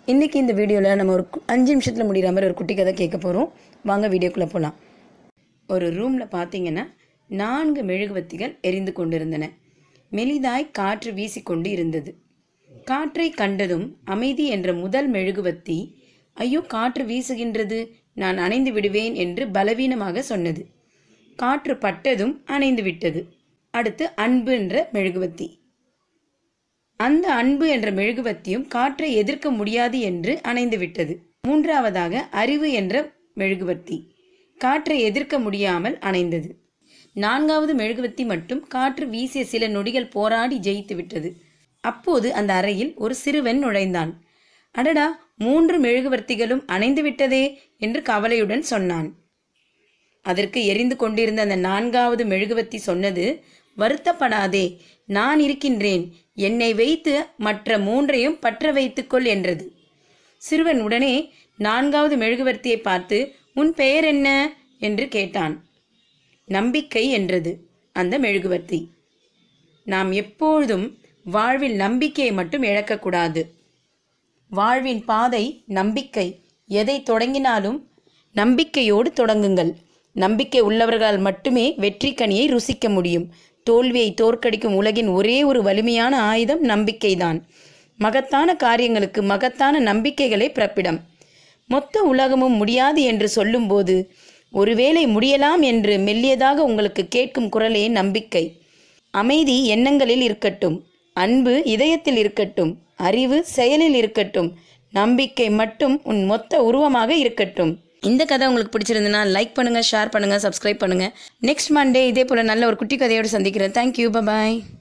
இன்றைக்கி இந்த வீடியோவில் நம்ம ஒரு கு- அஞ்சு நிமிஷத்தில் முடிகிற மாதிரி ஒரு குட்டி கதை கேட்க போகிறோம் வாங்க வீடியோக்குள்ளே போகலாம் ஒரு ரூமில் பார்த்தீங்கன்னா நான்கு மெழுகுவத்திகள் எரிந்து கொண்டிருந்தன மெலிதாய் காற்று வீசிக்கொண்டு இருந்தது காற்றை கண்டதும் அமைதி என்ற முதல் மெழுகுவத்தி ஐயோ காற்று வீசுகின்றது நான் அணைந்து விடுவேன் என்று பலவீனமாக சொன்னது காற்று பட்டதும் அணைந்து விட்டது அடுத்து அன்பு என்ற மெழுகுவத்தி அந்த அன்பு என்ற மெழுகுவத்தியும் காற்றை எதிர்க்க முடியாது என்று அணைந்து விட்டது மூன்றாவதாக அறிவு என்ற மெழுகுவத்தி காற்றை எதிர்க்க முடியாமல் அணைந்தது நான்காவது மெழுகுவத்தி மட்டும் காற்று வீசிய சில நொடிகள் போராடி ஜெயித்து விட்டது அப்போது அந்த அறையில் ஒரு சிறுவன் நுழைந்தான் அடடா மூன்று மெழுகுவர்த்திகளும் அணைந்து விட்டதே என்று கவலையுடன் சொன்னான் அதற்கு எரிந்து கொண்டிருந்த அந்த நான்காவது மெழுகுவத்தி சொன்னது வருத்தப்படாதே நான் இருக்கின்றேன் என்னை வைத்து மற்ற மூன்றையும் பற்ற வைத்துக்கொள் என்றது சிறுவன் உடனே நான்காவது மெழுகுவர்த்தியை பார்த்து உன் பெயர் என்ன என்று கேட்டான் நம்பிக்கை என்றது அந்த மெழுகுவர்த்தி நாம் எப்பொழுதும் வாழ்வில் நம்பிக்கையை மட்டும் இழக்கக்கூடாது வாழ்வின் பாதை நம்பிக்கை எதை தொடங்கினாலும் நம்பிக்கையோடு தொடங்குங்கள் நம்பிக்கை உள்ளவர்களால் மட்டுமே வெற்றி கனியை ருசிக்க முடியும் தோல்வியை தோற்கடிக்கும் உலகின் ஒரே ஒரு வலிமையான ஆயுதம் நம்பிக்கைதான் மகத்தான காரியங்களுக்கு மகத்தான நம்பிக்கைகளே பிறப்பிடம் மொத்த உலகமும் முடியாது என்று சொல்லும்போது ஒருவேளை முடியலாம் என்று மெல்லியதாக உங்களுக்கு கேட்கும் குரலே நம்பிக்கை அமைதி எண்ணங்களில் இருக்கட்டும் அன்பு இதயத்தில் இருக்கட்டும் அறிவு செயலில் இருக்கட்டும் நம்பிக்கை மட்டும் உன் மொத்த உருவமாக இருக்கட்டும் இந்த கதை உங்களுக்கு பிடிச்சிருந்ததுன்னா லைக் பண்ணுங்க ஷேர் பண்ணுங்க சப்ஸ்கிரைப் பண்ணுங்க நெக்ஸ்ட் மண்டே இதே போல நல்ல ஒரு குட்டி கதையோடு சந்திக்கிறேன் தேங்க்யூ பபாய்